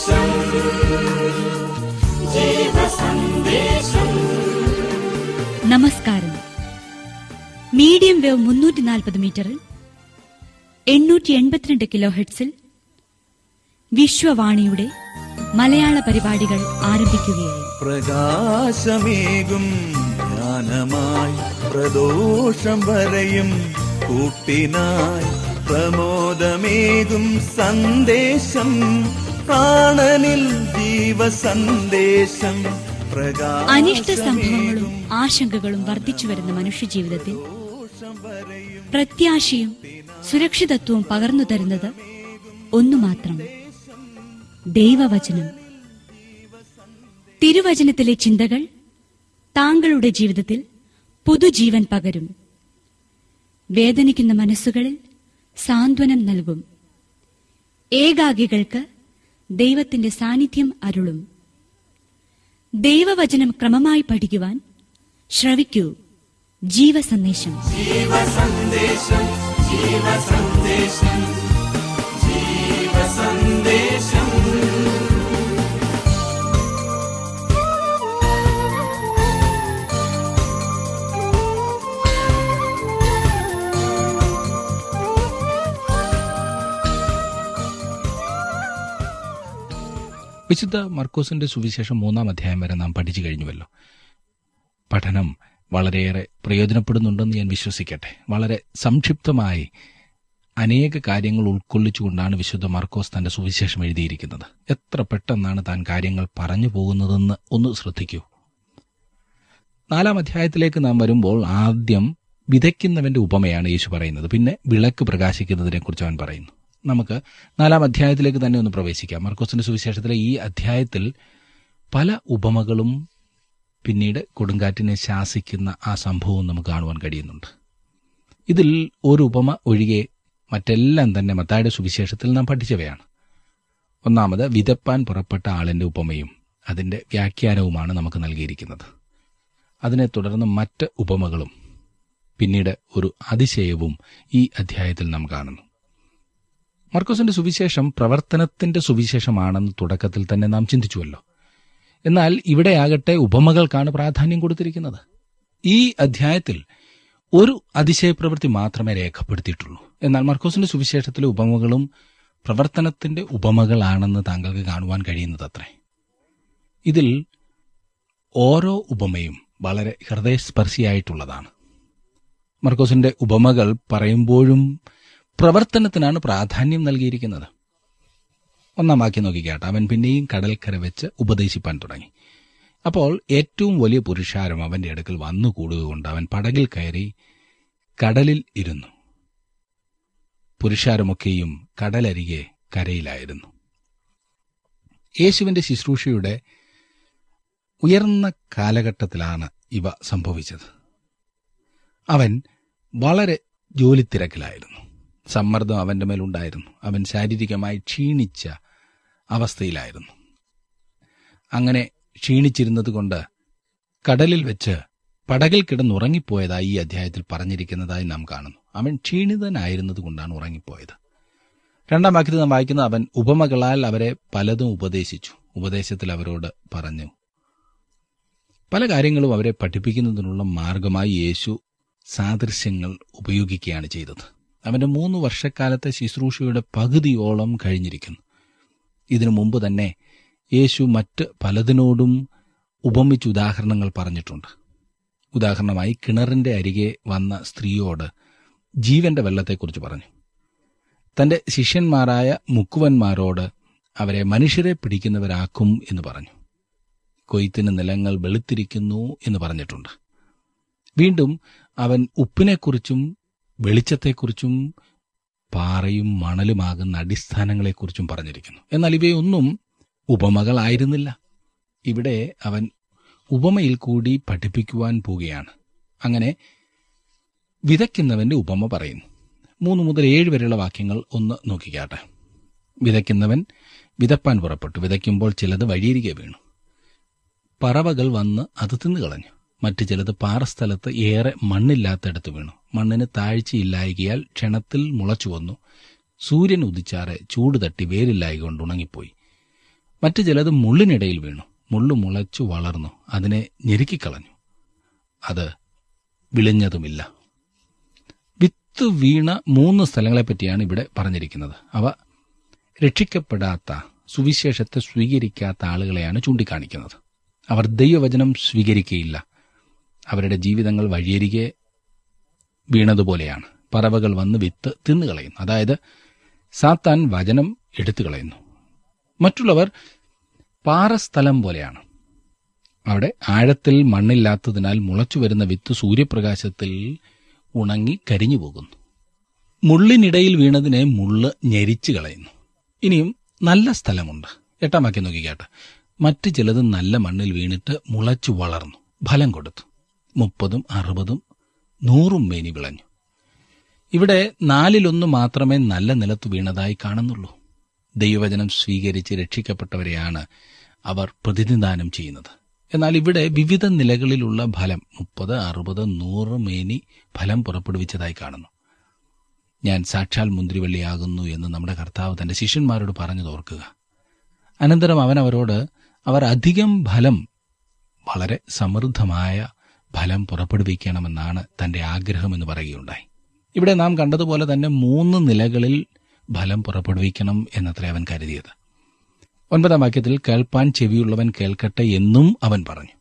ജീവസന്ദേശം ജീവസന്ദേശം നമസ്കാരം medium wave മുന്നൂറ്റി നാൽപ്പത് മീറ്ററിൽ എണ്ണൂറ്റി എൺപത്തിരണ്ട് കിലോ ഹെഡ്സിൽ വിശ്വവാണിയുടെ മലയാള പരിപാടികൾ ആരംഭിക്കുകയായി പ്രകാശമേകും ജ്ഞാനമായി പ്രദോഷം വരയും കൂട്ടിനായി പ്രമോദമേകും സന്ദേശം പ്രാണനിൽ ജീവസന്ദേശം അനിഷ്ട സംഭവങ്ങളും പ്രകാശമേകും ആശങ്കകളും വർദ്ധിച്ചു വരുന്ന മനുഷ്യജീവിതത്തിൽ പ്രദോഷം വരയും പ്രത്യാശയും സുരക്ഷിതത്വവും പകർന്നു തരുന്നത് ഒന്നു മാത്രം ദൈവവചനം തിരുവചനത്തിലെ ചിന്തകൾ താങ്കളുടെ ജീവിതത്തിൽ പുതുജീവൻ പകരും വേദനിക്കുന്ന മനസ്സുകളിൽ സാന്ത്വനം നൽകും ഏകാഗികൾക്ക് ദൈവത്തിന്റെ സാന്നിധ്യം അരുളും ദൈവവചനം ക്രമമായി പഠിക്കുവാൻ ശ്രവിക്കൂ ജീവസന്ദേശം ജീവസന്ദേശം ജീവസന്ദേശം ജീവസന്ദേശം വിശുദ്ധ മർക്കോസിന്റെ സുവിശേഷം മൂന്നാം അധ്യായം വരെ നാം പഠിച്ചു കഴിഞ്ഞുവല്ലോ പഠനം വളരെയേറെ പ്രയോജനപ്പെടുന്നുണ്ടെന്ന് ഞാൻ വിശ്വസിക്കട്ടെ വളരെ സംക്ഷിപ്തമായി അനേക കാര്യങ്ങൾ ഉൾക്കൊള്ളിച്ചുകൊണ്ടാണ് വിശുദ്ധ മർക്കോസ് തന്റെ സുവിശേഷം എഴുതിയിരിക്കുന്നത് എത്ര പെട്ടെന്നാണ് താൻ കാര്യങ്ങൾ പറഞ്ഞു പോകുന്നതെന്ന് ഒന്ന് ശ്രദ്ധിക്കൂ നാലാം അധ്യായത്തിലേക്ക് നാം വരുമ്പോൾ ആദ്യം വിതയ്ക്കുന്നവന്റെ ഉപമയാണ് യേശു പറയുന്നത് പിന്നെ വിളക്ക് പ്രകാശിക്കുന്നതിനെക്കുറിച്ച് അവൻ പറയുന്നു നമുക്ക് നാലാം അധ്യായത്തിലേക്ക് തന്നെ ഒന്ന് പ്രവേശിക്കാം മർക്കോസിന്റെ സുവിശേഷത്തിലെ ഈ അധ്യായത്തിൽ പല ഉപമകളും പിന്നീട് കൊടുങ്കാറ്റിനെ ശാസിക്കുന്ന ആ സംഭവവും നമുക്ക് കാണുവാൻ കഴിയുന്നുണ്ട് ഇതിൽ ഒരു ഉപമ ഒഴികെ മറ്റെല്ലാം തന്നെ മത്തായുടെ സുവിശേഷത്തിൽ നാം പഠിച്ചവയാണ് ഒന്നാമത് വിതപ്പാൻ പുറപ്പെട്ട ആളിന്റെ ഉപമയും അതിന്റെ വ്യാഖ്യാനവുമാണ് നമുക്ക് നൽകിയിരിക്കുന്നത് അതിനെ തുടർന്ന് മറ്റ് ഉപമകളും പിന്നീട് ഒരു അതിശയവും ഈ അധ്യായത്തിൽ നാം കാണുന്നു മർക്കോസിന്റെ സുവിശേഷം പ്രവർത്തനത്തിന്റെ സുവിശേഷമാണെന്ന് തുടക്കത്തിൽ തന്നെ നാം ചിന്തിച്ചുവല്ലോ എന്നാൽ ഇവിടെയാകട്ടെ ഉപമകൾക്കാണ് പ്രാധാന്യം കൊടുത്തിരിക്കുന്നത് ഈ അധ്യായത്തിൽ ഒരു അതിശയപ്രവൃത്തി മാത്രമേ രേഖപ്പെടുത്തിയിട്ടുള്ളൂ എന്നാൽ മർക്കോസിന്റെ സുവിശേഷത്തിലെ ഉപമകളും പ്രവർത്തനത്തിന്റെ ഉപമകളാണെന്ന് താങ്കൾക്ക് കാണുവാൻ കഴിയുന്നതത്രേ ഇതിൽ ഓരോ ഉപമയും വളരെ ഹൃദയസ്പർശിയായിട്ടുള്ളതാണ് മർക്കോസിന്റെ ഉപമകൾ പറയുമ്പോഴും പ്രവർത്തനത്തിനാണ് പ്രാധാന്യം നൽകിയിരിക്കുന്നത് ഒന്നാം വാക്യം നോക്കിക്കാട്ടെ അവൻ പിന്നെയും കടൽക്കര വെച്ച് ഉപദേശിപ്പാൻ തുടങ്ങി അപ്പോൾ ഏറ്റവും വലിയ പുരുഷാരം അവന്റെ അടുക്കൽ വന്നുകൂടുകകൊണ്ട് അവൻ പടകിൽ കയറി കടലിൽ ഇരുന്നു പുരുഷാരമൊക്കെയും കടലരികെ കരയിലായിരുന്നു യേശുവിന്റെ ശുശ്രൂഷയുടെ ഉയർന്ന കാലഘട്ടത്തിലാണ് ഇവ സംഭവിച്ചത് അവൻ വളരെ ജോലിത്തിരക്കിലായിരുന്നു സമ്മർദ്ദം അവന്റെ മേലുണ്ടായിരുന്നു അവൻ ശാരീരികമായി ക്ഷീണിച്ച അവസ്ഥയിലായിരുന്നു അങ്ങനെ ക്ഷീണിച്ചിരുന്നത് കൊണ്ട് കടലിൽ വെച്ച് പടകിൽ കിടന്നുറങ്ങിപ്പോയതായി ഈ അധ്യായത്തിൽ പറഞ്ഞിരിക്കുന്നതായി നാം കാണുന്നു അവൻ ക്ഷീണിതനായിരുന്നത് കൊണ്ടാണ് ഉറങ്ങിപ്പോയത് രണ്ടാം വാക്യത്തിൽ നാം വായിക്കുന്നത് അവൻ ഉപമകളാൽ അവരെ പലതും ഉപദേശിച്ചു ഉപദേശത്തിൽ അവരോട് പറഞ്ഞു പല കാര്യങ്ങളും അവരെ പഠിപ്പിക്കുന്നതിനുള്ള മാർഗമായി യേശു സാദൃശ്യങ്ങൾ ഉപയോഗിക്കുകയാണ് ചെയ്തത് അവന്റെ മൂന്ന് വർഷക്കാലത്തെ ശുശ്രൂഷയുടെ പകുതിയോളം കഴിഞ്ഞിരിക്കുന്നു ഇതിനു മുമ്പ് തന്നെ യേശു മറ്റ് പലതിനോടും ഉപമിച്ച് ഉദാഹരണങ്ങൾ പറഞ്ഞിട്ടുണ്ട് ഉദാഹരണമായി കിണറിന്റെ അരികെ വന്ന സ്ത്രീയോട് ജീവന്റെ വെള്ളത്തെക്കുറിച്ച് പറഞ്ഞു തന്റെ ശിഷ്യന്മാരായ മുക്കുവന്മാരോട് അവരെ മനുഷ്യരെ പിടിക്കുന്നവരാക്കും എന്ന് പറഞ്ഞു കൊയ്ത്തിന് നിലങ്ങൾ വെളുത്തിരിക്കുന്നു എന്ന് പറഞ്ഞിട്ടുണ്ട് വീണ്ടും അവൻ ഉപ്പിനെക്കുറിച്ചും വെളിച്ചത്തെക്കുറിച്ചും പാറയും മണലുമാകുന്ന അടിസ്ഥാനങ്ങളെക്കുറിച്ചും പറഞ്ഞിരിക്കുന്നു എന്നാൽ ഇവയൊന്നും ഉപമകളായിരുന്നില്ല ഇവിടെ അവൻ ഉപമയിൽ കൂടി പഠിപ്പിക്കുവാൻ പോവുകയാണ് അങ്ങനെ വിതയ്ക്കുന്നവന്റെ ഉപമ പറയുന്നു മൂന്ന് മുതൽ ഏഴ് വരെയുള്ള വാക്യങ്ങൾ ഒന്ന് നോക്കിക്കാട്ടെ വിതയ്ക്കുന്നവൻ വിതപ്പാൻ പുറപ്പെട്ടു വിതയ്ക്കുമ്പോൾ ചിലത് വഴിയരികെ വീണു പറവകൾ വന്ന് അത് തിന്നുകളഞ്ഞു മറ്റു ചിലത് പാറസ്ഥലത്ത് ഏറെ മണ്ണില്ലാത്തടത്ത് വീണു മണ്ണിന് താഴ്ചയില്ലായകയാൽ ക്ഷണത്തിൽ മുളച്ചു വന്നു സൂര്യൻ ഉദിച്ചാറെ ചൂട് തട്ടി വേരില്ലായകൊണ്ട് ഉണങ്ങിപ്പോയി മറ്റു ചിലത് മുള്ളിനിടയിൽ വീണു മുള്ളു മുളച്ചു വളർന്നു അതിനെ ഞെരുക്കിക്കളഞ്ഞു അത് വിളിഞ്ഞതുമില്ല വിത്ത് വീണ മൂന്ന് സ്ഥലങ്ങളെപ്പറ്റിയാണ് ഇവിടെ പറഞ്ഞിരിക്കുന്നത് അവ രക്ഷിക്കപ്പെടാത്ത സുവിശേഷത്തെ സ്വീകരിക്കാത്ത ആളുകളെയാണ് ചൂണ്ടിക്കാണിക്കുന്നത് അവർ ദൈവവചനം സ്വീകരിക്കുകയില്ല അവരുടെ ജീവിതങ്ങൾ വഴിയരികെ വീണതുപോലെയാണ് പറവകൾ വന്ന് വിത്ത് തിന്നുകളയുന്നു അതായത് സാത്താൻ വചനം എടുത്തു കളയുന്നു മറ്റുള്ളവർ പാറസ്ഥലം പോലെയാണ് അവിടെ ആഴത്തിൽ മണ്ണില്ലാത്തതിനാൽ മുളച്ചു വരുന്ന വിത്ത് സൂര്യപ്രകാശത്തിൽ ഉണങ്ങി കരിഞ്ഞു പോകുന്നു മുള്ളിനിടയിൽ വീണതിനെ മുള്ള് ഞെരിച്ചു കളയുന്നു ഇനിയും നല്ല സ്ഥലമുണ്ട് എട്ടാം വാക്യം നോക്കിക്കാട്ടെ മറ്റു ചിലത് നല്ല മണ്ണിൽ വീണിട്ട് മുളച്ചു വളർന്നു ഫലം കൊടുത്തു മുപ്പതും അറുപതും നൂറും മേനി വിളഞ്ഞു ഇവിടെ നാലിലൊന്ന് മാത്രമേ നല്ല നിലത്ത് വീണതായി കാണുന്നുള്ളൂ ദൈവവചനം സ്വീകരിച്ച് രക്ഷിക്കപ്പെട്ടവരെയാണ് അവർ പ്രതിനിധാനം ചെയ്യുന്നത് എന്നാൽ ഇവിടെ വിവിധ നിലകളിലുള്ള ഫലം മുപ്പത് അറുപത് നൂറ് മേനി ഫലം പുറപ്പെടുവിച്ചതായി കാണുന്നു ഞാൻ സാക്ഷാൽ മുന്തിരിവള്ളിയാകുന്നു എന്ന് നമ്മുടെ കർത്താവ് തന്റെ ശിഷ്യന്മാരോട് പറഞ്ഞത് ഓർക്കുക അനന്തരം അവൻ അവരോട് അവർ അധികം ഫലം വളരെ സമൃദ്ധമായ ഫലം പുറപ്പെടുവിക്കണമെന്നാണ് തന്റെ ആഗ്രഹമെന്ന് പറയുകയുണ്ടായി ഇവിടെ നാം കണ്ടതുപോലെ തന്നെ മൂന്ന് നിലകളിൽ ഫലം പുറപ്പെടുവിക്കണം എന്നത്രേ അവൻ കരുതിയത് ഒൻപതാം വാക്യത്തിൽ കേൾപ്പാൻ ചെവിയുള്ളവൻ കേൾക്കട്ടെ എന്നും അവൻ പറഞ്ഞു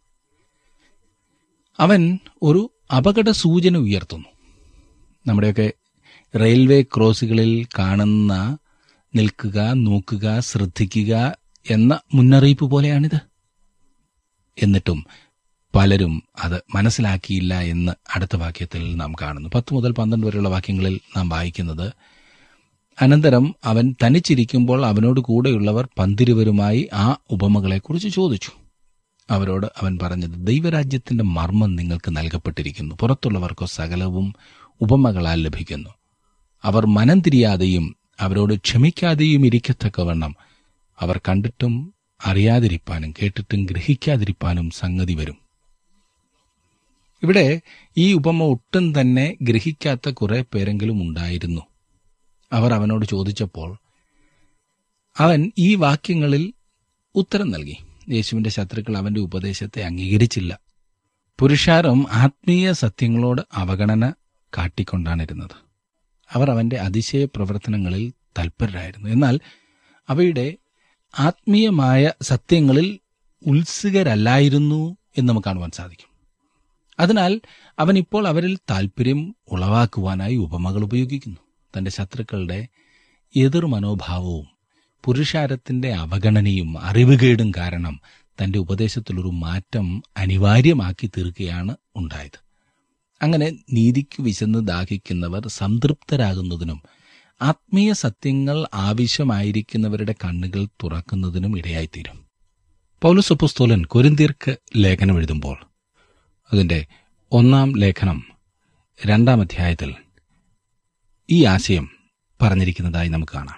അവൻ ഒരു അപകട സൂചന ഉയർത്തുന്നു നമ്മുടെയൊക്കെ റെയിൽവേ ക്രോസുകളിൽ കാണുന്ന നിൽക്കുക നോക്കുക ശ്രദ്ധിക്കുക എന്ന മുന്നറിയിപ്പ് പോലെയാണിത് എന്നിട്ടും പലരും അത് മനസ്സിലാക്കിയില്ല എന്ന് അടുത്ത വാക്യത്തിൽ നാം കാണുന്നു പത്ത് മുതൽ പന്ത്രണ്ട് വരെയുള്ള വാക്യങ്ങളിൽ നാം വായിക്കുന്നത് അനന്തരം അവൻ തനിച്ചിരിക്കുമ്പോൾ അവനോട് കൂടെയുള്ളവർ പന്തിരുവരുമായി ആ ഉപമകളെക്കുറിച്ച് ചോദിച്ചു അവരോട് അവൻ പറഞ്ഞത് ദൈവരാജ്യത്തിന്റെ മർമ്മം നിങ്ങൾക്ക് നൽകപ്പെട്ടിരിക്കുന്നു പുറത്തുള്ളവർക്കോ സകലവും ഉപമകളാൽ ലഭിക്കുന്നു അവർ മനം തിരിയാതെയും അവരോട് ക്ഷമിക്കാതെയും ഇരിക്കത്തക്കവണ്ണം അവർ കണ്ടിട്ടും അറിയാതിരിപ്പാനും കേട്ടിട്ടും ഗ്രഹിക്കാതിരിപ്പാനും സംഗതി വരും ഇവിടെ ഈ ഉപമ ഒട്ടും തന്നെ ഗ്രഹിക്കാത്ത കുറെ പേരെങ്കിലും ഉണ്ടായിരുന്നു അവർ അവനോട് ചോദിച്ചപ്പോൾ അവൻ ഈ വാക്യങ്ങളിൽ ഉത്തരം നൽകി യേശുവിന്റെ ശത്രുക്കൾ അവന്റെ ഉപദേശത്തെ അംഗീകരിച്ചില്ല പുരുഷാരം ആത്മീയ സത്യങ്ങളോട് അവഗണന കാട്ടിക്കൊണ്ടാണിരുന്നത് അവർ അവന്റെ അതിശയ പ്രവർത്തനങ്ങളിൽ തൽപരരായിരുന്നു എന്നാൽ അവയുടെ ആത്മീയമായ സത്യങ്ങളിൽ ഉത്സുകരല്ലായിരുന്നു എന്ന് നമുക്ക് കാണുവാൻ സാധിക്കും അതിനാൽ അവൻ ഇപ്പോൾ അവരിൽ താല്പര്യം ഉളവാക്കുവാനായി ഉപമകൾ ഉപയോഗിക്കുന്നു തന്റെ ശത്രുക്കളുടെ എതിർ മനോഭാവവും പുരുഷാരത്തിന്റെ അവഗണനയും അറിവുകേടും കാരണം തന്റെ ഉപദേശത്തിലൊരു മാറ്റം അനിവാര്യമാക്കി തീർക്കുകയാണ് ഉണ്ടായത് അങ്ങനെ നീതിക്ക് വിശന്ന് ദാഹിക്കുന്നവർ സംതൃപ്തരാകുന്നതിനും ആത്മീയ സത്യങ്ങൾ ആവശ്യമായിരിക്കുന്നവരുടെ കണ്ണുകൾ തുറക്കുന്നതിനും ഇടയായിത്തീരും പൗലോസ് അപ്പോസ്തോലൻ കൊരിന്തിയർക്ക് ലേഖനം എഴുതുമ്പോൾ അതിന്റെ ഒന്നാം ലേഖനം രണ്ടാം അധ്യായത്തിൽ ഈ ആശയം പറഞ്ഞിരിക്കുന്നതായി നമുക്ക് കാണാം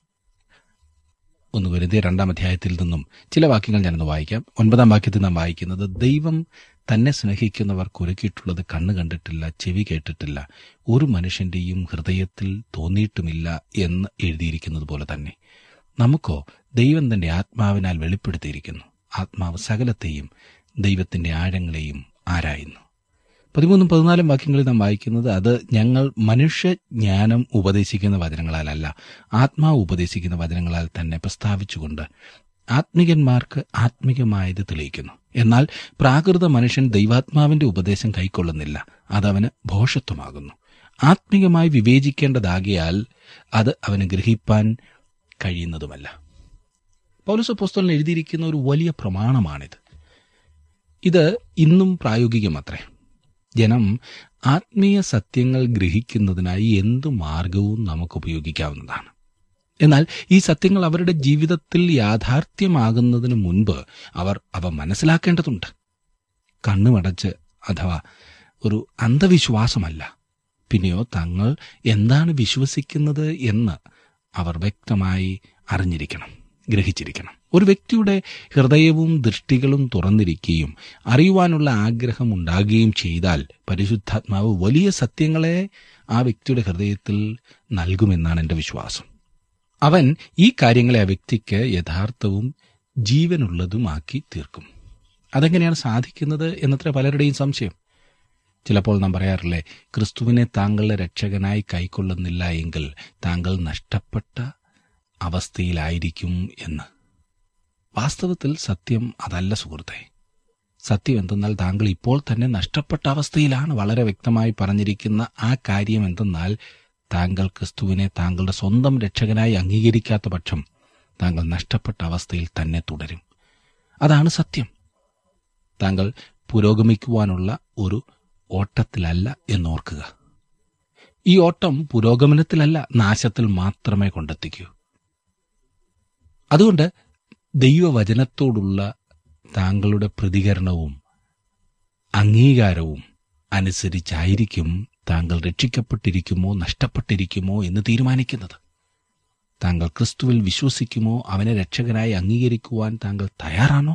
ഒന്ന് വെറുതെ രണ്ടാം അധ്യായത്തിൽ നിന്നും ചില വാക്യങ്ങൾ ഞാനൊന്ന് വായിക്കാം ഒൻപതാം വാക്യത്തിൽ നാം വായിക്കുന്നത് ദൈവം തന്നെ സ്നേഹിക്കുന്നവർക്ക് ഒരുക്കിയിട്ടുള്ളത് കണ്ണ് കണ്ടിട്ടില്ല ചെവി കേട്ടിട്ടില്ല ഒരു മനുഷ്യന്റെയും ഹൃദയത്തിൽ തോന്നിയിട്ടുമില്ല എന്ന് എഴുതിയിരിക്കുന്നത് പോലെ തന്നെ നമുക്കോ ദൈവം തന്റെ ആത്മാവിനാൽ വെളിപ്പെടുത്തിയിരിക്കുന്നു ആത്മാവ് സകലത്തെയും ദൈവത്തിന്റെ ആഴങ്ങളെയും ആരായുന്നു പതിമൂന്നും പതിനാലും വാക്യങ്ങളിൽ നാം വായിക്കുന്നത് അത് ഞങ്ങൾ മനുഷ്യജ്ഞാനം ഉപദേശിക്കുന്ന വചനങ്ങളാലല്ല ആത്മാവ് ഉപദേശിക്കുന്ന വചനങ്ങളാൽ തന്നെ പ്രസ്താവിച്ചുകൊണ്ട് ആത്മികന്മാർക്ക് ആത്മികമായത് തെളിയിക്കുന്നു എന്നാൽ പ്രാകൃത മനുഷ്യൻ ദൈവാത്മാവിന്റെ ഉപദേശം കൈക്കൊള്ളുന്നില്ല അതവന് ഭോഷത്വമാകുന്നു ആത്മികമായി വിവേചിക്കേണ്ടതാകിയാൽ അത് അവന് ഗ്രഹിപ്പാൻ കഴിയുന്നതുമല്ല പൗലസപ്പോസ്തലൻ എഴുതിയിരിക്കുന്ന ഒരു വലിയ പ്രമാണമാണിത് ഇത് ഇന്നും പ്രായോഗികമത്രേ ജനം ആത്മീയ സത്യങ്ങൾ ഗ്രഹിക്കുന്നതിനായി എന്തു മാർഗവും നമുക്ക് ഉപയോഗിക്കാവുന്നതാണ് എന്നാൽ ഈ സത്യങ്ങൾ അവരുടെ ജീവിതത്തിൽ യാഥാർത്ഥ്യമാകുന്നതിന് മുൻപ് അവർ അവ മനസ്സിലാക്കേണ്ടതുണ്ട് കണ്ണുമടച്ച് അഥവാ ഒരു അന്ധവിശ്വാസമല്ല പിന്നെയോ തങ്ങൾ എന്താണ് വിശ്വസിക്കുന്നത് എന്ന് അവർ വ്യക്തമായി അറിഞ്ഞിരിക്കണം ഗ്രഹിച്ചിരിക്കണം ഒരു വ്യക്തിയുടെ ഹൃദയവും ദൃഷ്ടികളും തുറന്നിരിക്കുകയും അറിയുവാനുള്ള ആഗ്രഹം ഉണ്ടാകുകയും ചെയ്താൽ പരിശുദ്ധാത്മാവ് വലിയ സത്യങ്ങളെ ആ വ്യക്തിയുടെ ഹൃദയത്തിൽ നൽകുമെന്നാണ് എൻ്റെ വിശ്വാസം അവൻ ഈ കാര്യങ്ങളെ ആ വ്യക്തിക്ക് യഥാർത്ഥവും ജീവനുള്ളതുമാക്കി തീർക്കും അതെങ്ങനെയാണ് സാധിക്കുന്നത് എന്നത്ര പലരുടെയും സംശയം ചിലപ്പോൾ നാം പറയാറില്ലേ ക്രിസ്തുവിനെ താങ്കളുടെ രക്ഷകനായി കൈക്കൊള്ളുന്നില്ല എങ്കിൽ താങ്കൾ നഷ്ടപ്പെട്ട അവസ്ഥയിലായിരിക്കും എന്ന് വാസ്തവത്തിൽ സത്യം അതല്ല സുഹൃത്തെ സത്യം എന്തെന്നാൽ താങ്കൾ ഇപ്പോൾ തന്നെ നഷ്ടപ്പെട്ട അവസ്ഥയിലാണ് വളരെ വ്യക്തമായി പറഞ്ഞിരിക്കുന്ന ആ കാര്യം എന്തെന്നാൽ താങ്കൾ ക്രിസ്തുവിനെ താങ്കളുടെ സ്വന്തം രക്ഷകനായി അംഗീകരിക്കാത്ത പക്ഷം താങ്കൾ നഷ്ടപ്പെട്ട അവസ്ഥയിൽ തന്നെ തുടരും അതാണ് സത്യം താങ്കൾ പുരോഗമിക്കുവാനുള്ള ഒരു ഓട്ടത്തിലല്ല എന്നോർക്കുക ഈ ഓട്ടം പുരോഗമനത്തിലല്ല നാശത്തിൽ മാത്രമേ കൊണ്ടെത്തിക്കൂ അതുകൊണ്ട് ദൈവവചനത്തോടുള്ള താങ്കളുടെ പ്രതികരണവും അംഗീകാരവും അനുസരിച്ചായിരിക്കും താങ്കൾ രക്ഷിക്കപ്പെട്ടിരിക്കുമോ നഷ്ടപ്പെട്ടിരിക്കുമോ എന്ന് തീരുമാനിക്കുന്നത് താങ്കൾ ക്രിസ്തുവിൽ വിശ്വസിക്കുമോ അവനെ രക്ഷകനായി അംഗീകരിക്കുവാൻ താങ്കൾ തയ്യാറാണോ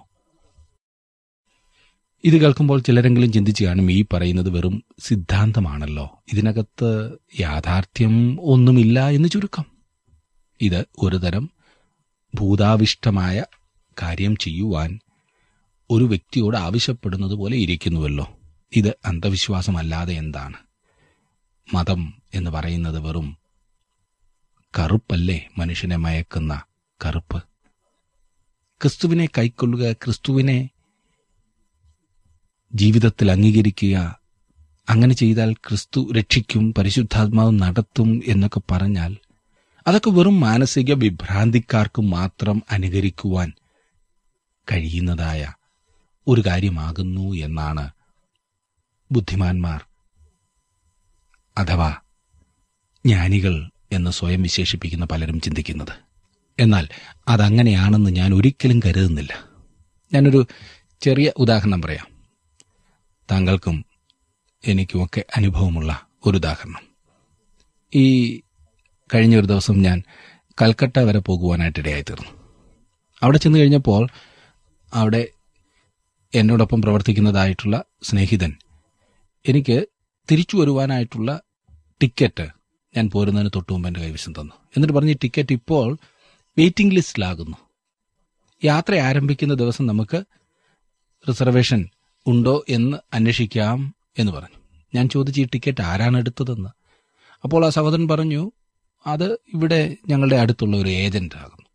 ഇത് കേൾക്കുമ്പോൾ ചിലരെങ്കിലും ചിന്തിച്ചു കാണും ഈ പറയുന്നത് വെറും സിദ്ധാന്തമാണല്ലോ ഇതിനകത്ത് യാഥാർത്ഥ്യം ഒന്നുമില്ല എന്ന് ചുരുക്കം ഇത് ഒരു തരം ഭൂതാവിഷ്ടമായ കാര്യം ചെയ്യുവാൻ ഒരു വ്യക്തിയോട് ആവശ്യപ്പെടുന്നത് പോലെ ഇരിക്കുന്നുവല്ലോ ഇത് അന്ധവിശ്വാസമല്ലാതെ എന്താണ് മതം എന്ന് പറയുന്നത് വെറും കറുപ്പല്ലേ മനുഷ്യനെ മയക്കുന്ന കറുപ്പ് ക്രിസ്തുവിനെ കൈക്കൊള്ളുക ക്രിസ്തുവിനെ ജീവിതത്തിൽ അംഗീകരിക്കുക അങ്ങനെ ചെയ്താൽ ക്രിസ്തു രക്ഷിക്കും പരിശുദ്ധാത്മാവ് നടത്തും എന്നൊക്കെ പറഞ്ഞാൽ അതൊക്കെ വെറും മാനസിക വിഭ്രാന്തിക്കാർക്ക് മാത്രം അനുകരിക്കുവാൻ കഴിയുന്നതായ ഒരു കാര്യമാകുന്നു എന്നാണ് ബുദ്ധിമാന്മാർ അഥവാ ജ്ഞാനികൾ എന്ന് സ്വയം വിശേഷിപ്പിക്കുന്ന പലരും ചിന്തിക്കുന്നത് എന്നാൽ അതങ്ങനെയാണെന്ന് ഞാൻ ഒരിക്കലും കരുതുന്നില്ല ഞാനൊരു ചെറിയ ഉദാഹരണം പറയാം താങ്കൾക്കും എനിക്കുമൊക്കെ അനുഭവമുള്ള ഒരു ഉദാഹരണം ഈ കഴിഞ്ഞ ഒരു ദിവസം ഞാൻ കൽക്കട്ട വരെ പോകുവാനായിട്ട് ഇടയായി തീർന്നു അവിടെ ചെന്ന് കഴിഞ്ഞപ്പോൾ അവിടെ എന്നോടൊപ്പം പ്രവർത്തിക്കുന്നതായിട്ടുള്ള സ്നേഹിതൻ എനിക്ക് തിരിച്ചു വരുവാനായിട്ടുള്ള ടിക്കറ്റ് ഞാൻ പോരുന്നതിന് തൊട്ട് മുമ്പ് എൻ്റെ കൈവശം തന്നു എന്നിട്ട് പറഞ്ഞ് ഈ ടിക്കറ്റ് ഇപ്പോൾ വെയിറ്റിംഗ് ലിസ്റ്റിലാകുന്നു യാത്ര ആരംഭിക്കുന്ന ദിവസം നമുക്ക് റിസർവേഷൻ ഉണ്ടോ എന്ന് അന്വേഷിക്കാം എന്ന് പറഞ്ഞു ഞാൻ ചോദിച്ചു ഈ ടിക്കറ്റ് ആരാണ് എടുത്തതെന്ന് അപ്പോൾ ആ സഹോദരൻ പറഞ്ഞു അത് ഇവിടെ ഞങ്ങളുടെ അടുത്തുള്ള ഒരു ഏജന്റ് ആകുന്നു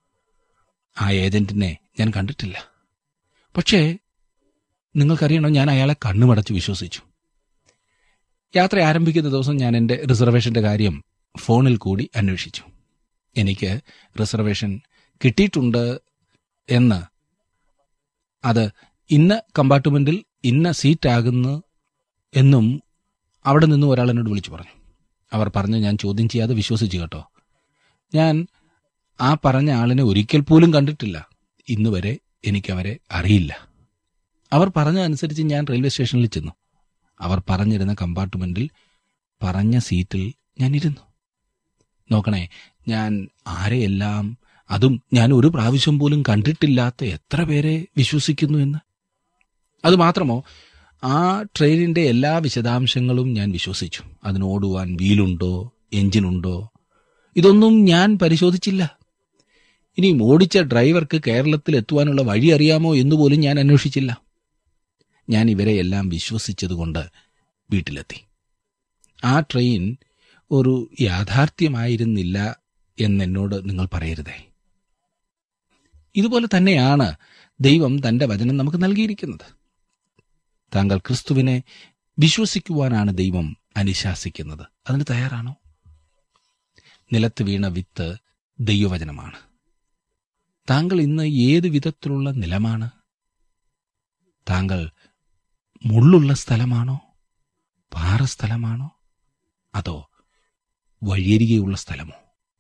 ആ ഏജന്റിനെ ഞാൻ കണ്ടിട്ടില്ല പക്ഷേ നിങ്ങൾക്കറിയണോ ഞാൻ അയാളെ കണ്ണുമടച്ച് വിശ്വസിച്ചു യാത്ര ആരംഭിക്കുന്ന ദിവസം ഞാൻ എൻ്റെ റിസർവേഷന്റെ കാര്യം ഫോണിൽ കൂടി അന്വേഷിച്ചു എനിക്ക് റിസർവേഷൻ കിട്ടിയിട്ടുണ്ട് എന്ന് അത് ഇന്ന കമ്പാർട്ട്മെന്റിൽ ഇന്ന സീറ്റ് ആകുന്നു എന്നും അവിടെ നിന്നും ഒരാൾ എന്നോട് വിളിച്ചു പറഞ്ഞു അവർ പറഞ്ഞു ഞാൻ ചോദ്യം ചെയ്യാതെ വിശ്വസിച്ചു കേട്ടോ ഞാൻ ആ പറഞ്ഞ ആളിനെ ഒരിക്കൽ പോലും കണ്ടിട്ടില്ല ഇന്ന് വരെ എനിക്കവരെ അറിയില്ല അവർ പറഞ്ഞതനുസരിച്ച് ഞാൻ റെയിൽവേ സ്റ്റേഷനിൽ ചെന്നു അവർ പറഞ്ഞിരുന്ന കമ്പാർട്ട്മെന്റിൽ പറഞ്ഞ സീറ്റിൽ ഞാൻ ഇരുന്നു നോക്കണേ ഞാൻ ആരെയെല്ലാം അതും ഞാൻ ഒരു പ്രാവശ്യം പോലും കണ്ടിട്ടില്ലാത്ത എത്ര പേരെ വിശ്വസിക്കുന്നു എന്ന് അതുമാത്രമോ ആ ട്രെയിനിന്റെ എല്ലാ വിശദാംശങ്ങളും ഞാൻ വിശ്വസിച്ചു അതിനോടുവാൻ വീലുണ്ടോ എഞ്ചിനുണ്ടോ ഇതൊന്നും ഞാൻ പരിശോധിച്ചില്ല ഇനി ഓടിച്ച ഡ്രൈവർക്ക് കേരളത്തിൽ എത്തുവാനുള്ള വഴി അറിയാമോ എന്നുപോലും ഞാൻ അന്വേഷിച്ചില്ല ഞാൻ ഇവരെ എല്ലാം വിശ്വസിച്ചതുകൊണ്ട് വീട്ടിലെത്തി ആ ട്രെയിൻ ഒരു യാഥാർത്ഥ്യമായിരുന്നില്ല എന്നെന്നോട് നിങ്ങൾ പറയരുതേ ഇതുപോലെ തന്നെയാണ് ദൈവം തന്റെ വചനം നമുക്ക് നൽകിയിരിക്കുന്നത് താങ്കൾ ക്രിസ്തുവിനെ വിശ്വസിക്കുവാനാണ് ദൈവം അനുശാസിക്കുന്നത് അതിന് തയ്യാറാണോ നിലത്ത് വീണ വിത്ത് ദൈവവചനമാണ് താങ്കൾ ഇന്ന് ഏത് വിധത്തിലുള്ള നിലമാണ് താങ്കൾ മുള്ളുള്ള സ്ഥലമാണോ പാറ സ്ഥലമാണോ അതോ വഴിയരികെയുള്ള സ്ഥലമോ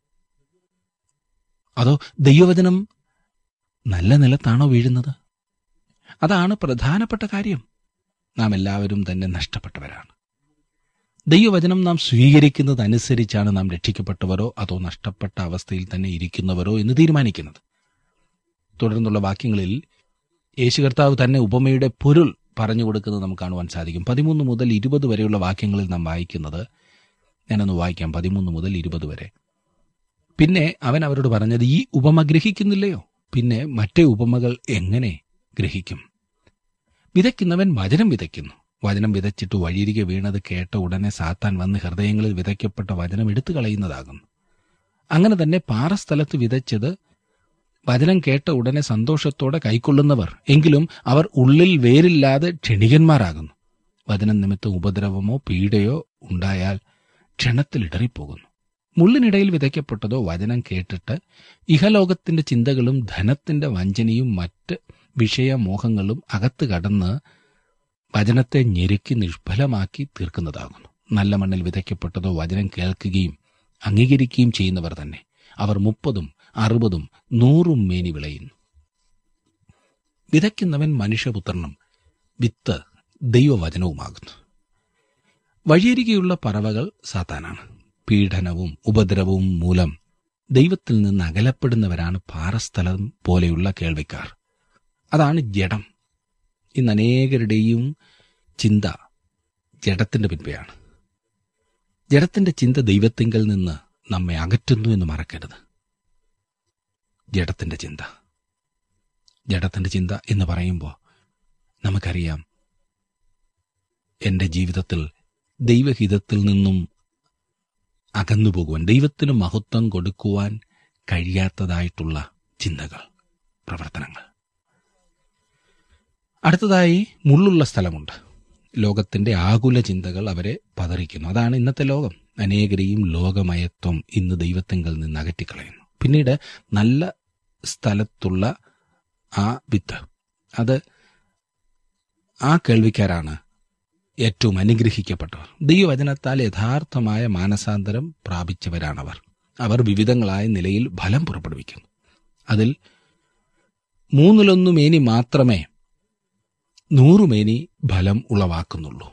അതോ ദൈവവചനം നല്ല നിലത്താണോ വീഴുന്നത് അതാണ് പ്രധാനപ്പെട്ട കാര്യം നാം എല്ലാവരും തന്നെ നഷ്ടപ്പെട്ടവരാണ് ദൈവവചനം നാം സ്വീകരിക്കുന്നതനുസരിച്ചാണ് നാം രക്ഷിക്കപ്പെട്ടവരോ അതോ നഷ്ടപ്പെട്ട അവസ്ഥയിൽ തന്നെ ഇരിക്കുന്നവരോ എന്ന് തീരുമാനിക്കുന്നത് തുടർന്നുള്ള വാക്യങ്ങളിൽ യേശു കർത്താവ് തന്നെ ഉപമയുടെ പൊരുൾ പറഞ്ഞു കൊടുക്കുന്നത് നമുക്ക് കാണുവാൻ സാധിക്കും പതിമൂന്ന് മുതൽ ഇരുപത് വരെയുള്ള വാക്യങ്ങളിൽ നാം വായിക്കുന്നത് ഞാനൊന്ന് വായിക്കാം പതിമൂന്ന് മുതൽ ഇരുപത് വരെ പിന്നെ അവൻ അവരോട് പറഞ്ഞത് ഈ ഉപമ ഗ്രഹിക്കുന്നില്ലയോ പിന്നെ മറ്റേ ഉപമകൾ എങ്ങനെ ഗ്രഹിക്കും വിതയ്ക്കുന്നവൻ വചനം വിതയ്ക്കുന്നു വചനം വിതച്ചിട്ട് വഴിയിരിക്കെ വീണത് കേട്ട ഉടനെ സാത്താൻ വന്ന് ഹൃദയങ്ങളിൽ വിതയ്ക്കപ്പെട്ട വചനം എടുത്തു കളയുന്നതാകുന്നു അങ്ങനെ തന്നെ പാറസ്ഥലത്ത് വിതച്ചത് വചനം കേട്ട ഉടനെ സന്തോഷത്തോടെ കൈക്കൊള്ളുന്നവർ എങ്കിലും അവർ ഉള്ളിൽ വേരില്ലാതെ ക്ഷണികന്മാരാകുന്നു വചനം നിമിത്തം ഉപദ്രവമോ പീഡയോ ഉണ്ടായാൽ ക്ഷണത്തിൽ ഇടറിപ്പോകുന്നു മുള്ളിനിടയിൽ വിതയ്ക്കപ്പെട്ടതോ വചനം കേട്ടിട്ട് ഇഹലോകത്തിന്റെ ചിന്തകളും ധനത്തിന്റെ വഞ്ചനയും മറ്റ് വിഷയമോഹങ്ങളും അകത്ത് കടന്ന് വചനത്തെ ഞെരുക്കി നിഷ്ഫലമാക്കി തീർക്കുന്നതാകുന്നു നല്ല മണ്ണിൽ വിതയ്ക്കപ്പെട്ടതോ വചനം കേൾക്കുകയും അംഗീകരിക്കുകയും ചെയ്യുന്നവർ തന്നെ അവർ മുപ്പതും അറുപതും നൂറും മേനി വിളയുന്നു വിതയ്ക്കുന്നവൻ മനുഷ്യപുത്രനും വിത്ത് ദൈവവചനവുമാകുന്നു വഴിയരികെയുള്ള പറവകൾ സാത്താനാണ് പീഡനവും ഉപദ്രവവും മൂലം ദൈവത്തിൽ നിന്ന് അകലപ്പെടുന്നവരാണ് പാറസ്ഥലം പോലെയുള്ള കേൾവിക്കാർ അതാണ് ജഡം ഇന്ന് അനേകരുടെയും ചിന്ത ജഡത്തിന്റെ പിൻപെയാണ് ജഡത്തിന്റെ ചിന്ത ദൈവത്തിങ്കൽ നിന്ന് നമ്മെ അകറ്റുന്നു എന്ന് മറക്കരുത് ജഡത്തിന്റെ ചിന്ത ജഡത്തിന്റെ ചിന്ത എന്ന് പറയുമ്പോൾ നമുക്കറിയാം എന്റെ ജീവിതത്തിൽ ദൈവഹിതത്തിൽ നിന്നും അകന്നു പോകുവാൻ ദൈവത്തിന് മഹത്വം കൊടുക്കുവാൻ കഴിയാത്തതായിട്ടുള്ള ചിന്തകൾ പ്രവർത്തനങ്ങൾ അടുത്തതായി മുള്ളുള്ള സ്ഥലമുണ്ട് ലോകത്തിന്റെ ആകുല ചിന്തകൾ അവരെ പതറിക്കുന്നു അതാണ് ഇന്നത്തെ ലോകം അനേകരെയും ലോകമയത്വം ഇന്ന് ദൈവത്തിങ്കൽ നിന്ന് അകറ്റിക്കളയുന്നു പിന്നീട് നല്ല സ്ഥലത്തുള്ള ആ വിത്ത് അത് ആ കേൾവിക്കാരാണ് ഏറ്റവും അനുഗ്രഹിക്കപ്പെട്ടവർ ദൈവവചനത്താൽ യഥാർത്ഥമായ മാനസാന്തരം പ്രാപിച്ചവരാണവർ അവർ വിവിധങ്ങളായ നിലയിൽ ഫലം പുറപ്പെടുവിക്കുന്നു അതിൽ മൂന്നിലൊന്നു മേനി മാത്രമേ നൂറുമേനി ഫലം ഉളവാക്കുന്നുള്ളൂ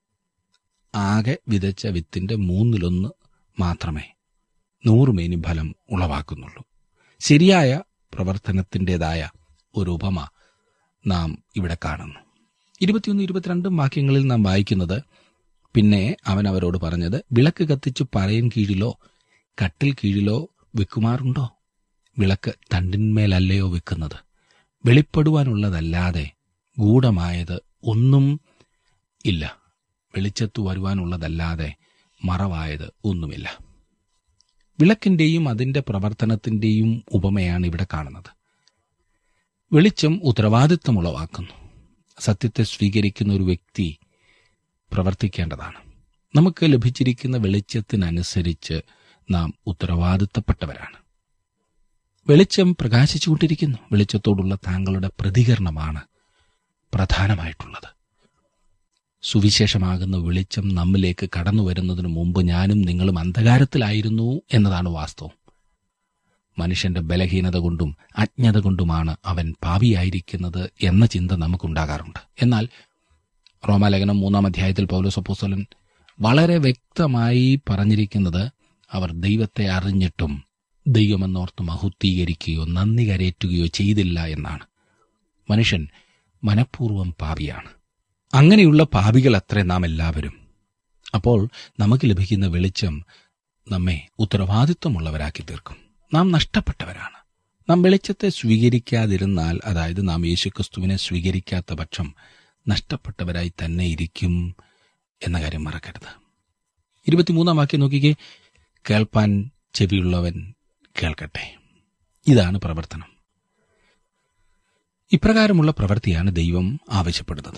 ആകെ വിതച്ച വിത്തിന്റെ മൂന്നിലൊന്ന് മാത്രമേ നൂറുമേനി ഫലം ഉളവാക്കുന്നുള്ളൂ ശരിയായ പ്രവർത്തനത്തിൻ്റെതായ ഒരു ഉപമ നാം ഇവിടെ കാണുന്നു ഇരുപത്തിയൊന്ന് ഇരുപത്തിരണ്ടും വാക്യങ്ങളിൽ നാം വായിക്കുന്നത് പിന്നെ അവൻ അവരോട് പറഞ്ഞത് വിളക്ക് കത്തിച്ചു പറയൻ കീഴിലോ കട്ടിൽ കീഴിലോ വെക്കുമാറുണ്ടോ വിളക്ക് തണ്ടിന്മേലല്ലയോ വെക്കുന്നത് വെളിപ്പെടുവാനുള്ളതല്ലാതെ ഗൂഢമായത് ഒന്നും ഇല്ല വെളിച്ചത്തു വരുവാനുള്ളതല്ലാതെ മറവായത് ഒന്നുമില്ല വിളക്കിന്റെയും അതിന്റെ പ്രവർത്തനത്തിന്റെയും ഉപമയാണ് ഇവിടെ കാണുന്നത് വെളിച്ചം ഉത്തരവാദിത്വം ഉളവാക്കുന്നു സത്യത്തെ സ്വീകരിക്കുന്ന ഒരു വ്യക്തി പ്രവർത്തിക്കേണ്ടതാണ് നമുക്ക് ലഭിച്ചിരിക്കുന്ന വെളിച്ചത്തിനനുസരിച്ച് നാം ഉത്തരവാദിത്തപ്പെട്ടവരാണ് വെളിച്ചം പ്രകാശിച്ചുകൊണ്ടിരിക്കുന്നു വെളിച്ചത്തോടുള്ള താങ്കളുടെ പ്രതികരണമാണ് പ്രധാനമായിട്ടുള്ളത് സുവിശേഷമാകുന്ന വെളിച്ചം നമ്മിലേക്ക് കടന്നു വരുന്നതിന് മുമ്പ് ഞാനും നിങ്ങളും അന്ധകാരത്തിലായിരുന്നു എന്നതാണ് വാസ്തവം മനുഷ്യന്റെ ബലഹീനത കൊണ്ടും അജ്ഞത കൊണ്ടുമാണ് അവൻ പാപിയായിരിക്കുന്നത് എന്ന ചിന്ത നമുക്കുണ്ടാകാറുണ്ട് എന്നാൽ റോമാലേഖനം മൂന്നാം അധ്യായത്തിൽ പൗലോസപ്പോസ്തലൻ വളരെ വ്യക്തമായി പറഞ്ഞിരിക്കുന്നത് അവർ ദൈവത്തെ അറിഞ്ഞിട്ടും ദൈവമെന്നോർത്ത് മഹുദ്ധീകരിക്കുകയോ നന്ദി കരയേറ്റുകയോ ചെയ്തില്ല എന്നാണ് മനുഷ്യൻ മനഃപൂർവ്വം പാപിയാണ് അങ്ങനെയുള്ള പാപികൾ അത്രേ നാം എല്ലാവരും അപ്പോൾ നമുക്ക് ലഭിക്കുന്ന വെളിച്ചം നമ്മെ ഉത്തരവാദിത്വമുള്ളവരാക്കി തീർക്കും നാം നഷ്ടപ്പെട്ടവരാണ് നാം വെളിച്ചത്തെ സ്വീകരിക്കാതിരുന്നാൽ അതായത് നാം യേശുക്രിസ്തുവിനെ സ്വീകരിക്കാത്ത പക്ഷം നഷ്ടപ്പെട്ടവരായി തന്നെ ഇരിക്കും എന്ന കാര്യം മറക്കരുത് ഇരുപത്തിമൂന്നാം വാക്യം നോക്കിക്കേ കേൾപ്പാൻ ചെവിയുള്ളവൻ കേൾക്കട്ടെ ഇതാണ് പ്രവർത്തനം ഇപ്രകാരമുള്ള പ്രവൃത്തിയാണ് ദൈവം ആവശ്യപ്പെടുന്നത്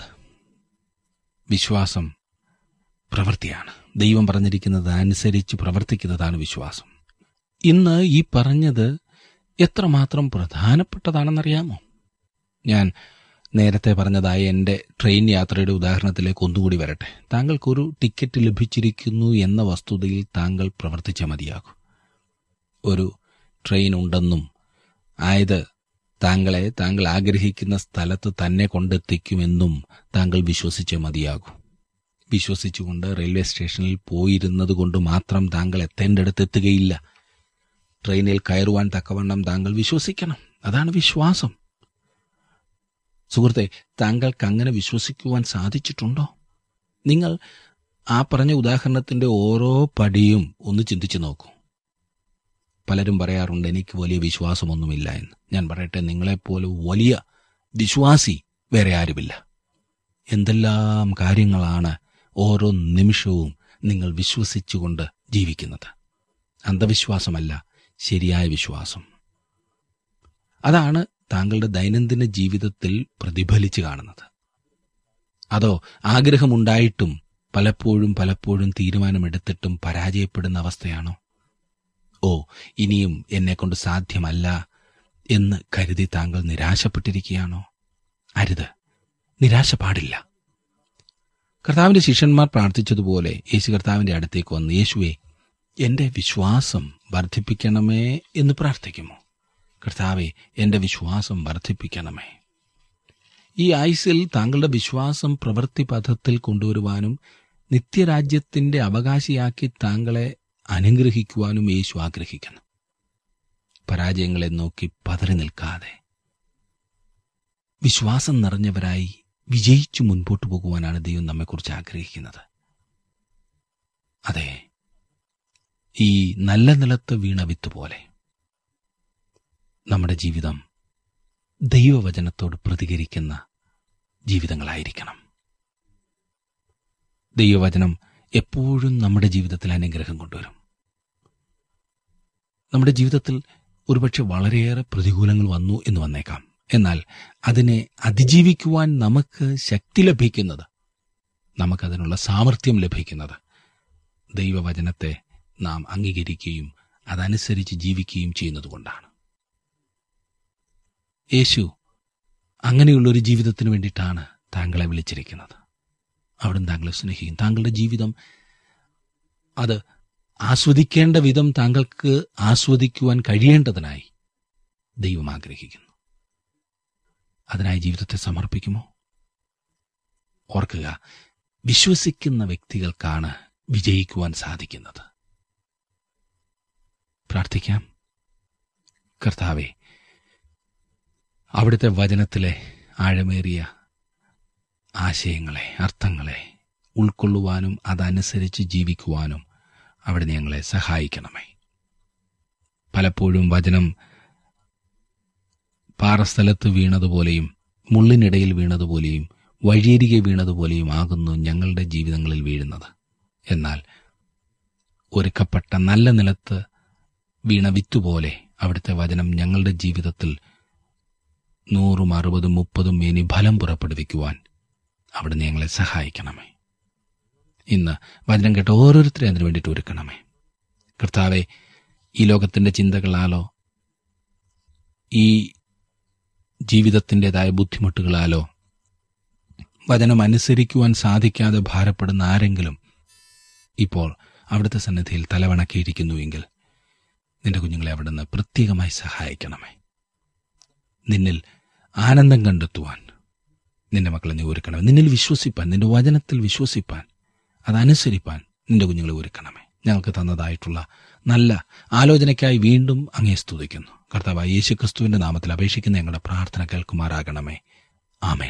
വിശ്വാസം പ്രവൃത്തിയാണ് ദൈവം പറഞ്ഞിരിക്കുന്നത് അനുസരിച്ച് പ്രവർത്തിക്കുന്നതാണ് വിശ്വാസം ഇന്ന് ഈ പറഞ്ഞത് എത്രമാത്രം പ്രധാനപ്പെട്ടതാണെന്നറിയാമോ ഞാൻ നേരത്തെ പറഞ്ഞതായ എൻ്റെ ട്രെയിൻ യാത്രയുടെ ഉദാഹരണത്തിലേക്ക് ഒന്നുകൂടി വരട്ടെ താങ്കൾക്കൊരു ടിക്കറ്റ് ലഭിച്ചിരിക്കുന്നു എന്ന വസ്തുതയിൽ താങ്കൾ പ്രവർത്തിച്ചാൽ മതിയാകും ഒരു ട്രെയിൻ ഉണ്ടെന്നും ആയത് താങ്കളെ താങ്കൾ ആഗ്രഹിക്കുന്ന സ്ഥലത്ത് തന്നെ കൊണ്ടെത്തിക്കുമെന്നും താങ്കൾ വിശ്വസിച്ചേ മതിയാകൂ വിശ്വസിച്ചുകൊണ്ട് റെയിൽവേ സ്റ്റേഷനിൽ പോയിരുന്നത് കൊണ്ട് മാത്രം താങ്കൾ എത്തേണ്ടടുത്ത് എത്തുകയില്ല ട്രെയിനിൽ കയറുവാൻ തക്കവണ്ണം താങ്കൾ വിശ്വസിക്കണം അതാണ് വിശ്വാസം സുഹൃത്തെ താങ്കൾക്ക് അങ്ങനെ വിശ്വസിക്കുവാൻ സാധിച്ചിട്ടുണ്ടോ നിങ്ങൾ ആ പറഞ്ഞ ഉദാഹരണത്തിന്റെ ഓരോ പടിയും ഒന്ന് ചിന്തിച്ചു നോക്കൂ പലരും പറയാറുണ്ട് എനിക്ക് വലിയ വിശ്വാസമൊന്നുമില്ല എന്ന് ഞാൻ പറയട്ടെ നിങ്ങളെപ്പോലെ വലിയ വിശ്വാസി വേറെ ആരുമില്ല എന്തെല്ലാം കാര്യങ്ങളാണ് ഓരോ നിമിഷവും നിങ്ങൾ വിശ്വസിച്ചുകൊണ്ട് ജീവിക്കുന്നത് അന്ധവിശ്വാസമല്ല ശരിയായ വിശ്വാസം അതാണ് താങ്കളുടെ ദൈനംദിന ജീവിതത്തിൽ പ്രതിഫലിച്ചു കാണുന്നത് അതോ ആഗ്രഹമുണ്ടായിട്ടും പലപ്പോഴും പലപ്പോഴും തീരുമാനമെടുത്തിട്ടും പരാജയപ്പെടുന്ന അവസ്ഥയാണോ ഓ ഇനിയും എന്നെക്കൊണ്ട് സാധ്യമല്ല എന്ന് കരുതി താങ്കൾ നിരാശപ്പെട്ടിരിക്കുകയാണോ അരുത് നിരാശ പാടില്ല കർത്താവിന്റെ ശിഷ്യന്മാർ പ്രാർത്ഥിച്ചതുപോലെ യേശു കർത്താവിന്റെ അടുത്തേക്ക് വന്ന് യേശുവെ എന്റെ വിശ്വാസം വർദ്ധിപ്പിക്കണമേ എന്ന് പ്രാർത്ഥിക്കുമോ കർത്താവെ എന്റെ വിശ്വാസം വർദ്ധിപ്പിക്കണമേ ഈ ആയുസിൽ താങ്കളുടെ വിശ്വാസം പ്രവൃത്തി പഥത്തിൽ കൊണ്ടുവരുവാനും നിത്യരാജ്യത്തിന്റെ അവകാശിയാക്കി താങ്കളെ അനുഗ്രഹിക്കുവാനും യേശു ആഗ്രഹിക്കുന്നു പരാജയങ്ങളെ നോക്കി പതറി നിൽക്കാതെ വിശ്വാസം നിറഞ്ഞവരായി വിജയിച്ചു മുൻപോട്ട് പോകുവാനാണ് ദൈവം നമ്മെക്കുറിച്ച് ആഗ്രഹിക്കുന്നത് അതെ ഈ നല്ല നിലത്ത് വീണ വിത്ത് പോലെ നമ്മുടെ ജീവിതം ദൈവവചനത്തോട് പ്രതികരിക്കുന്ന ജീവിതങ്ങളായിരിക്കണം ദൈവവചനം എപ്പോഴും നമ്മുടെ ജീവിതത്തിൽ അനുഗ്രഹം കൊണ്ടുവരും നമ്മുടെ ജീവിതത്തിൽ ഒരുപക്ഷെ വളരെയേറെ പ്രതികൂലങ്ങൾ വന്നു എന്ന് വന്നേക്കാം എന്നാൽ അതിനെ അതിജീവിക്കുവാൻ നമുക്ക് ശക്തി ലഭിക്കുന്നത് നമുക്കതിനുള്ള സാമർഥ്യം ലഭിക്കുന്നത് ദൈവവചനത്തെ നാം അംഗീകരിക്കുകയും അതനുസരിച്ച് ജീവിക്കുകയും ചെയ്യുന്നതുകൊണ്ടാണ് യേശു അങ്ങനെയുള്ള ഒരു ജീവിതത്തിന് വേണ്ടിയിട്ടാണ് താങ്കളെ വിളിച്ചിരിക്കുന്നത് അവിടുന്ന് താങ്കളെ സ്നേഹിക്കും താങ്കളുടെ ജീവിതം അത് ആസ്വദിക്കേണ്ട വിധം താങ്കൾക്ക് ആസ്വദിക്കുവാൻ കഴിയേണ്ടതിനായി ദൈവം ആഗ്രഹിക്കുന്നു അതിനായി ജീവിതത്തെ സമർപ്പിക്കുമോ ഓർക്കുക വിശ്വസിക്കുന്ന വ്യക്തികൾക്കാണ് വിജയിക്കുവാൻ സാധിക്കുന്നത് പ്രാർത്ഥിക്കാം കർത്താവെ അവിടുത്തെ വചനത്തിലെ ആഴമേറിയ ആശയങ്ങളെ അർത്ഥങ്ങളെ ഉൾക്കൊള്ളുവാനും അതനുസരിച്ച് ജീവിക്കുവാനും അവിടെ ഞങ്ങളെ സഹായിക്കണമേ പലപ്പോഴും വചനം പാറസ്ഥലത്ത് വീണതുപോലെയും മുള്ളിനിടയിൽ വീണതുപോലെയും വഴിയരികെ വീണതുപോലെയും ആകുന്നു ഞങ്ങളുടെ ജീവിതങ്ങളിൽ വീഴുന്നത് എന്നാൽ ഒരുക്കപ്പെട്ട നല്ല നിലത്ത് വീണ വിത്തുപോലെ അവിടുത്തെ വചനം ഞങ്ങളുടെ ജീവിതത്തിൽ നൂറും അറുപതും മുപ്പതും ഇനി ഫലം പുറപ്പെടുവിക്കുവാൻ അവിടുന്ന് ഞങ്ങളെ സഹായിക്കണമേ ഇന്ന് വചനം കേട്ട ഓരോരുത്തരെയും അതിനു വേണ്ടിയിട്ട് ഒരുക്കണമേ കർത്താവെ ഈ ലോകത്തിന്റെ ചിന്തകളാലോ ഈ ജീവിതത്തിൻ്റെതായ ബുദ്ധിമുട്ടുകളാലോ വചനം അനുസരിക്കുവാൻ സാധിക്കാതെ ഭാരപ്പെടുന്ന ആരെങ്കിലും ഇപ്പോൾ അവിടുത്തെ സന്നിധിയിൽ തലവണക്കിയിരിക്കുന്നുവെങ്കിൽ നിന്റെ കുഞ്ഞുങ്ങളെ അവിടുന്ന് പ്രത്യേകമായി സഹായിക്കണമേ നിന്നിൽ ആനന്ദം കണ്ടെത്തുവാൻ നിന്റെ മക്കളെ നീ ഒരുക്കണമേ നിന്നിൽ വിശ്വസിപ്പാൻ നിന്റെ വചനത്തിൽ വിശ്വസിപ്പാൻ അതനുസരിപ്പാൻ നിന്റെ കുഞ്ഞുങ്ങളെ ഒരുക്കണമേ ഞങ്ങൾക്ക് തന്നതായിട്ടുള്ള നല്ല ആലോചനയ്ക്കായി വീണ്ടും അങ്ങേ സ്തുതിക്കുന്നു കർത്താവായ യേശു ക്രിസ്തുവിന്റെ നാമത്തിൽ അപേക്ഷിക്കുന്ന ഞങ്ങളുടെ പ്രാർത്ഥന കേൾക്കുമാറാകണമേ ആമേൻ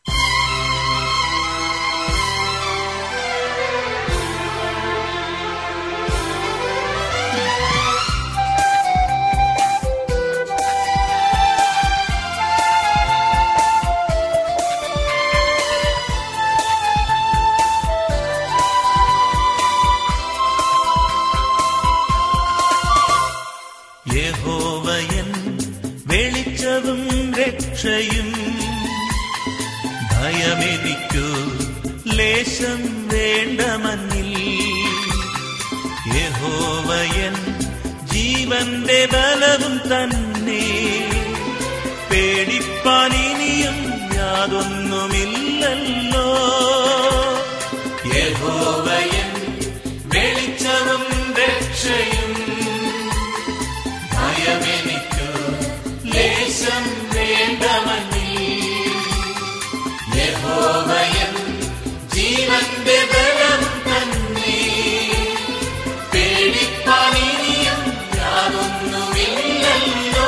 യഹോവയൻ വെളിച്ചവും രക്ഷയും ഭയമെനിക്കു ലേശം വേണ്ട മഞ്ഞിൽ യഹോവയൻ ജീവന്റെ ബലവും തന്നെ പേടിപ്പാൻ ഇനിയും യാതൊന്നുമില്ലല്ലോ യഹോവയൻ വെളിച്ചവും രക്ഷയും ഭയമെനിക്കു ലേശം വേണ്ടമഞ്ഞി യഹോവയൻ ജീവന്റെ ബലം തന്നെ പേടിപ്പാനിനിയും യാതൊന്നുമില്ലല്ലോ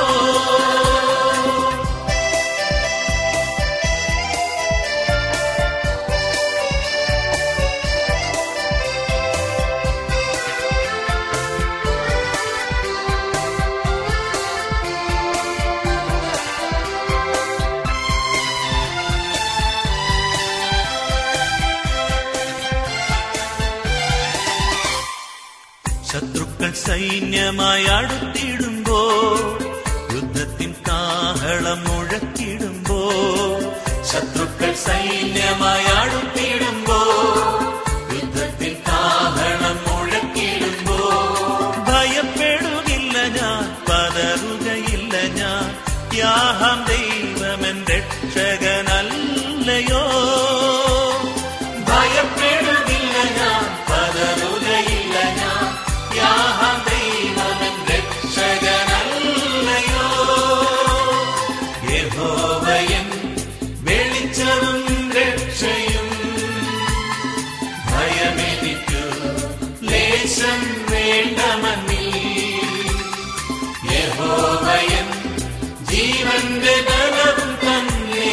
സൈന്യമായി അടുത്തിടുമ്പോ യുദ്ധത്തിൻ കാഹളം മുഴക്കിടുമ്പോ ശത്രുക്കൾ സൈന്യമായി അടുത്തിടുമ്പോ യുദ്ധത്തിൻ കാഹളം മുഴക്കിടുമ്പോ ഭയപ്പെടുകില്ല ഞാൻ പതറുകയില്ല ഞാൻ യാഹം ദൈവമൻ രക്ഷകനല്ലയോ ഭയപ്പെടുകില്ല ഞാൻ പതറുകയില്ല ഞാൻ യാഹം ദൈവമൻ രക്ഷകനല്ലയോ യഹോവയൻ വെളിച്ചവും രക്ഷയും ഭയമെനിക്കു ലേശം വേണ്ടമന്നീ യഹോവയൻ ജീവന്റെ ബലവും തന്നെ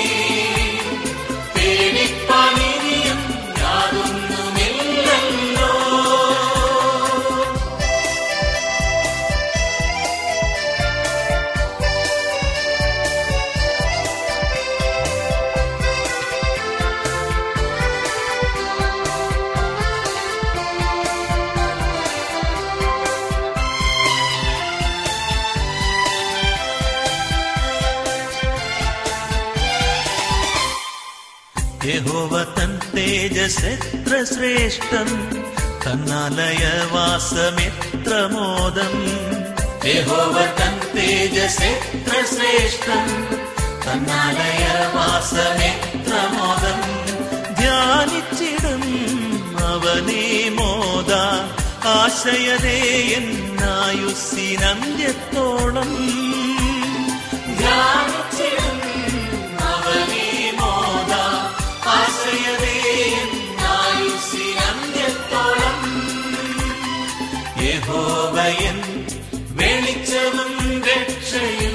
പേടിപ്പാനിനിയും യാതൊന്നുമില്ലല്ലോ യഹോവ തൻ തേജസ്സെത്ര ശ്രേഷ്ഠം തന്നാലയവാസമെത്ര മോദം യഹോവ തൻ തേജസ്സെത്ര ശ്രേഷ്ഠം തന്നാലയവാസമെത്ര മോദം ധ്യാനിച്ചിടും അവനെ മോദ ആശയതേ എന്നായുസിനന്ത്യത്തോളം ധ്യാനിച്ചിടും അവനെ മോദ ആശ്രയതേ എന്നായുസിനന്ത്യത്തോളം യഹോവയൻ വെളിച്ചവും രക്ഷയും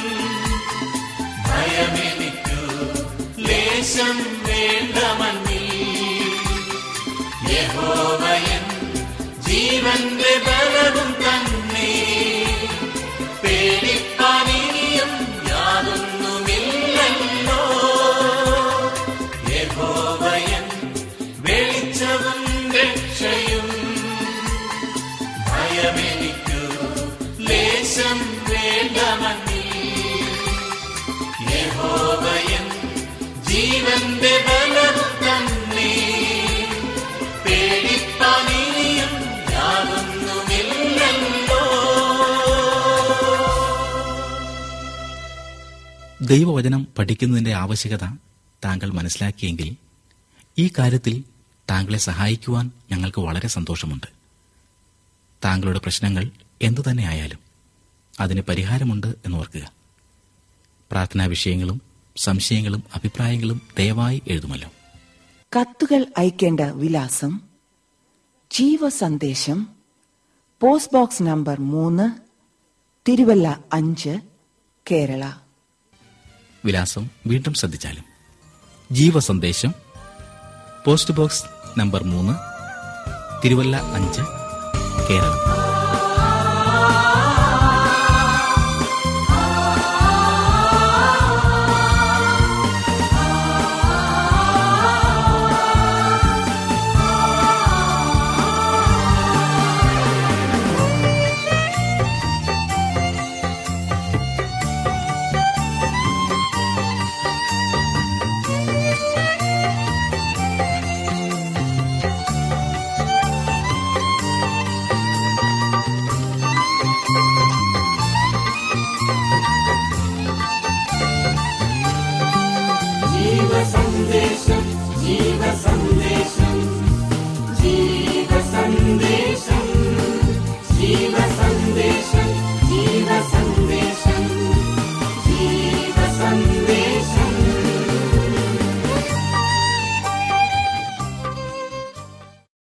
ഭയമെനിക്കു ലേശം വേണ്ടമന്നീ യഹോവയൻ ജീവന്റെ ബലവും തന്നെ പേടിപ്പാനിനിയും യാതൊന്നുമില്ലല്ലോ യഹോവയൻ വെളിച്ചവും രക്ഷയും ഭയമെനിക്കു ലേശം വേണ്ടമന്നീ യഹോവയൻ ജീവന്റെ ബലവും തന്നെ പേടിപ്പാനിനിയും യാതൊന്നുമില്ലല്ലോ ദൈവവചനം പഠിക്കുന്നതിന്റെ ആവശ്യകത താങ്കൾ മനസ്സിലാക്കിയെങ്കിൽ ഈ കാര്യത്തിൽ താങ്കളെ സഹായിക്കുവാൻ ഞങ്ങൾക്ക് വളരെ സന്തോഷമുണ്ട് താങ്കളുടെ പ്രശ്നങ്ങൾ എന്തു തന്നെ ആയാലും അതിന് പരിഹാരമുണ്ട് എന്ന് ഓർക്കുക പ്രാർത്ഥനാ വിഷയങ്ങളും സംശയങ്ങളും അഭിപ്രായങ്ങളും ദയവായി എഴുതുമല്ലോ കത്തുകൾ അയക്കേണ്ട വിലാസം ജീവസന്ദേശം പോസ്റ്റ് ബോക്സ് നമ്പർ മൂന്ന് തിരുവല്ല അഞ്ച് കേരള വിലാസം വീണ്ടും ശ്രദ്ധിച്ചാലും ജീവസന്ദേശം പോസ്റ്റ് ബോക്സ് നമ്പർ മൂന്ന് തിരുവല്ല അഞ്ച് കേരളം